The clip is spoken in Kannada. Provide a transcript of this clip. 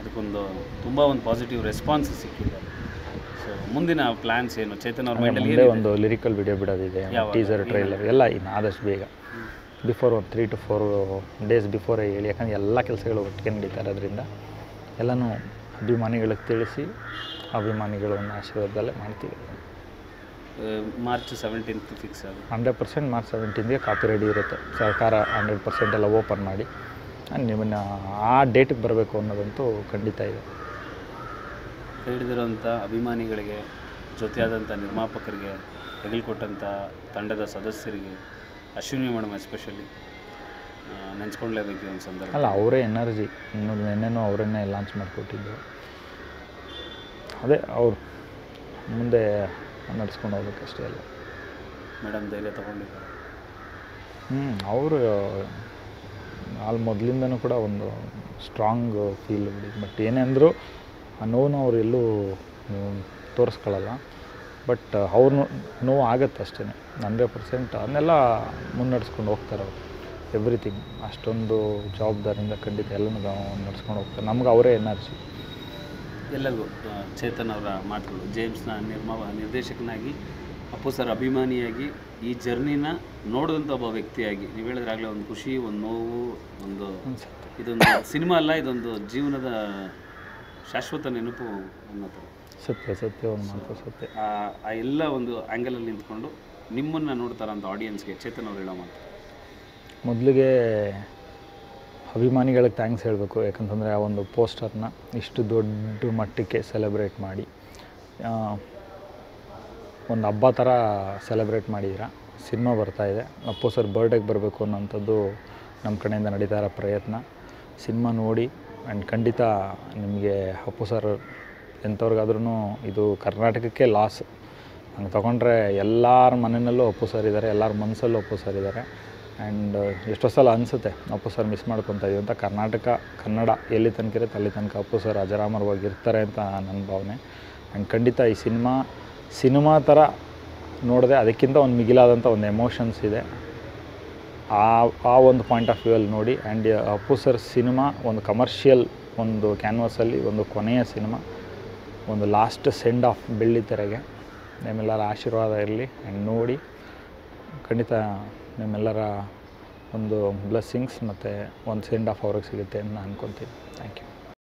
ಅದಕ್ಕೊಂದು ತುಂಬ ಒಂದು ಪಾಸಿಟಿವ್ ರೆಸ್ಪಾನ್ಸ್ ಸಿಕ್ಕಿದೆ ಸೊ ಮುಂದಿನ ಪ್ಲ್ಯಾನ್ಸ್ ಏನು ಚೇತನ್ ಅವ್ರ ಆಮೇಲೆ ಮೈಂಡಲ್ಲಿ ಮುಂದೆ ಏನಿದೆ ಒಂದು ಲಿರಿಕಲ್ ವಿಡಿಯೋ ಬಿಡೋದಿದೆ ಯಾವಾಗ? ಟೀಸರ್ ಟ್ರೈಲರ್ ಎಲ್ಲ ಇನ್ನು ಆದಷ್ಟು ಬೇಗ ಬಿಫೋರ್ ಒಂದು ತ್ರೀ ಟು ಫೋರ್ ಡೇಸ್ ಬಿಫೋರೇ ಹೇಳಿ ಯಾಕಂದರೆ ಎಲ್ಲ ಕೆಲಸಗಳು ಒಟ್ಟಿಗೆ ನಡೀತಾ ಇರೋದ್ರಿಂದ ಎಲ್ಲನೂ ಅಭಿಮಾನಿಗಳಿಗೆ ತಿಳಿಸಿ ಅಭಿಮಾನಿಗಳು ಒಂದು ಆಶೀರ್ವಾದದಲ್ಲೇ ಮಾಡ್ತೀವಿ ಮಾರ್ಚ್ ಸೆವೆಂಟೀನ್ತ್ ಫಿಕ್ಸ್ ಆಗುತ್ತೆ ಹಂಡ್ರೆಡ್ ಪರ್ಸೆಂಟ್ ಮಾರ್ಚ್ ಸೆವೆಂಟೀನ್ಗೆ ಕಾಪಿ ರೆಡಿ ಇರುತ್ತೆ ಸರ್ಕಾರ ಹಂಡ್ರೆಡ್ ಪರ್ಸೆಂಟ್ ಎಲ್ಲ ಓಪನ್ ಮಾಡಿ ನಿಮ್ಮನ್ನು ಆ ಡೇಟಿಗೆ ಬರಬೇಕು ಅನ್ನೋದಂತೂ ಖಂಡಿತ ಇದೆ ಹಿಡಿದಿರೋಂಥ ಅಭಿಮಾನಿಗಳಿಗೆ ಜೊತೆಯಾದಂಥ ನಿರ್ಮಾಪಕರಿಗೆ ಕೊಟ್ಟಂಥ ತಂಡದ ಸದಸ್ಯರಿಗೆ ಅಶ್ವಿನಿ ಮೇಡಮ್ ಎಸ್ಪೆಷಲಿ ನೆನೆಸ್ಕೊಳ್ಳೇಬೇಕು ಈ ಒಂದು ಸಂದರ್ಭ ಅಲ್ಲ ಅವರೇ ಎನರ್ಜಿ ಇನ್ನು ನೆನ್ನೆನೂ ಅವರನ್ನೇ ಲಾಂಚ್ ಮಾಡಿಕೊಟ್ಟಿದ್ದು ಅದೇ ಅವ್ರು ಮುಂದೆ ನಡ್ಸ್ಕೊಂಡು ಹೋಗ್ಬೇಕಷ್ಟೇ ಎಲ್ಲ ಮೇಡಮ್ ಧೈರ್ಯ ತೊಗೊಂಡಿದ್ದಾರೆ ಹ್ಞೂ ಅವರು ಅಲ್ಲಿ ಮೊದಲಿಂದನೂ ಕೂಡ ಒಂದು ಸ್ಟ್ರಾಂಗ್ ಫೀಲ್ ಬಟ್ ಏನೇ ಅಂದರೂ ಆ ನೋವನ್ನು ಅವ್ರು ಎಲ್ಲೂ ಹ್ಮ್, ತೋರಿಸ್ಕೊಳ್ಳಲ್ಲ ಬಟ್ ಅವ್ರ ನೋವು ಆಗುತ್ತೆ ಅಷ್ಟೇ ಹಂಡ್ರೆಡ್ ಪರ್ಸೆಂಟ್ ಅದನ್ನೆಲ್ಲ ಮುನ್ನಡೆಸ್ಕೊಂಡು ಹೋಗ್ತಾರೆ ಅವರು ಎವ್ರಿಥಿಂಗ್ ಅಷ್ಟೊಂದು ಜವಾಬ್ದಾರಿಯಿಂದ ಖಂಡಿತ ಎಲ್ಲನೂ ನಡ್ಸ್ಕೊಂಡು ಹೋಗ್ತಾರೆ ನಮ್ಗೆ ಅವರೇ ಎನರ್ಜಿ ಎಲ್ಲರಿಗೂ ಆ, ಚೇತನ್ ಅವರ ಮಾತುಗಳು ಜೇಮ್ಸ್ನ ನಿರ್ಮಾವ ನಿರ್ದೇಶಕನಾಗಿ ಅಪ್ಪು ಸರ್ ಅಭಿಮಾನಿಯಾಗಿ ಈ ಜರ್ನಿನ ನೋಡಿದಂಥ ಒಬ್ಬ ವ್ಯಕ್ತಿಯಾಗಿ ನೀವು ಹೇಳಿದ್ರಾಗಲೇ ಒಂದು ಖುಷಿ ಒಂದು ನೋವು ಒಂದು ಇದೊಂದು ಸಿನಿಮಾ ಅಲ್ಲ ಇದೊಂದು ಜೀವನದ ಶಾಶ್ವತ ನೆನಪು ಅನ್ನೋ ಥರ ಸತ್ಯ ಸತ್ಯ ಒಂದು ಮಾತು ಸತ್ಯ ಆ ಆ ಎಲ್ಲ ಒಂದು ಆ್ಯಂಗಲಲ್ಲಿ ನಿಂತ್ಕೊಂಡು ನಿಮ್ಮನ್ನು ನೋಡ್ತಾರಂಥ ಆಡಿಯನ್ಸ್ಗೆ ಚೇತನ್ ಅವ್ರು ಹೇಳೋ ಮಾತು ಮೊದಲಿಗೆ ಅಭಿಮಾನಿಗಳಿಗೆ ಥ್ಯಾಂಕ್ಸ್ ಹೇಳಬೇಕು ಯಾಕಂತಂದರೆ ಆ ಒಂದು ಪೋಸ್ಟರ್ನ ಇಷ್ಟು ದೊಡ್ಡ ಮಟ್ಟಕ್ಕೆ ಸೆಲೆಬ್ರೇಟ್ ಮಾಡಿ ಆ, ಒಂದು ಹಬ್ಬ ಥರ ಸೆಲೆಬ್ರೇಟ್ ಮಾಡಿದ್ದೀರಾ ಸಿನಿಮಾ ಬರ್ತಾಯಿದೆ ಅಪ್ಪು ಸರ್ ಬರ್ಡೇಗೆ ಬರಬೇಕು ಅನ್ನೋಂಥದ್ದು ನಮ್ಮ ಕಡೆಯಿಂದ ನಡೀತಾ ಇರೋ ಪ್ರಯತ್ನ ಸಿನಿಮಾ ನೋಡಿ ಆ್ಯಂಡ್ ಖಂಡಿತ ನಿಮಗೆ ಅಪ್ಪು ಸರ್ ಎಂಥವ್ರಿಗಾದ್ರೂ ಇದು ಕರ್ನಾಟಕಕ್ಕೆ ಲಾಸ್ ಹಂಗೆ ತೊಗೊಂಡ್ರೆ ಎಲ್ಲರ ಮನೆಯಲ್ಲೂ ಅಪ್ಪು ಸರ್ ಇದ್ದಾರೆ ಎಲ್ಲರ ಮನಸ್ಸಲ್ಲೂ ಅಪ್ಪು ಸರ್ ಇದ್ದಾರೆ ಆ್ಯಂಡ್ ಎಷ್ಟೋ ಸಲ ಅನಿಸುತ್ತೆ ಅಪ್ಪು ಸರ್ ಮಿಸ್ ಮಾಡ್ಕೊತಾ ಇದೀವಿ ಅಂತ ಕರ್ನಾಟಕ ಕನ್ನಡ ಎಲ್ಲಿ ತನಕ ಇರುತ್ತೆ ಅಲ್ಲಿ ತನಕ ಅಪ್ಪು ಸರ್ ಅಜರಾಮರವಾಗಿ ಇರ್ತಾರೆ ಅಂತ ನನ್ನ ಭಾವನೆ ಆ್ಯಂಡ್ ಖಂಡಿತ ಈ ಸಿನಿಮಾ ಸಿನಿಮಾ ಥರ ನೋಡಿದೆ ಅದಕ್ಕಿಂತ ಒಂದು ಮಿಗಿಲಾದಂಥ ಒಂದು ಎಮೋಷನ್ಸ್ ಇದೆ ಆ ಆ ಒಂದು ಪಾಯಿಂಟ್ ಆಫ್ ವ್ಯೂ ಅಲ್ಲಿ ನೋಡಿ ಆ್ಯಂಡ್ ಅಪ್ಪು ಸರ್ ಸಿನಿಮಾ ಒಂದು ಕಮರ್ಷಿಯಲ್ ಒಂದು ಕ್ಯಾನ್ವಾಸಲ್ಲಿ ಒಂದು ಕೊನೆಯ ಸಿನಿಮಾ ಒಂದು ಲಾಸ್ಟ್ ಸೆಂಡ್ ಆಫ್ ಬೆಳ್ಳಿ ತೆರೆಗೆ ನಿಮ್ಮೆಲ್ಲರ ಆಶೀರ್ವಾದ ಇರಲಿ ಆ್ಯಂಡ್ ನೋಡಿ ಖಂಡಿತ ನಿಮ್ಮೆಲ್ಲರ ಒಂದು ಬ್ಲೆಸ್ಸಿಂಗ್ಸ್ ಮತ್ತು ಒಂದು ಸೆಂಡ್ ಆಫ್ ಅವ್ರಿಗೆ ಸಿಗುತ್ತೆ ಅಂತ ನಾನು ಅನ್ಕೊತೀನಿ ಥ್ಯಾಂಕ್ ಯು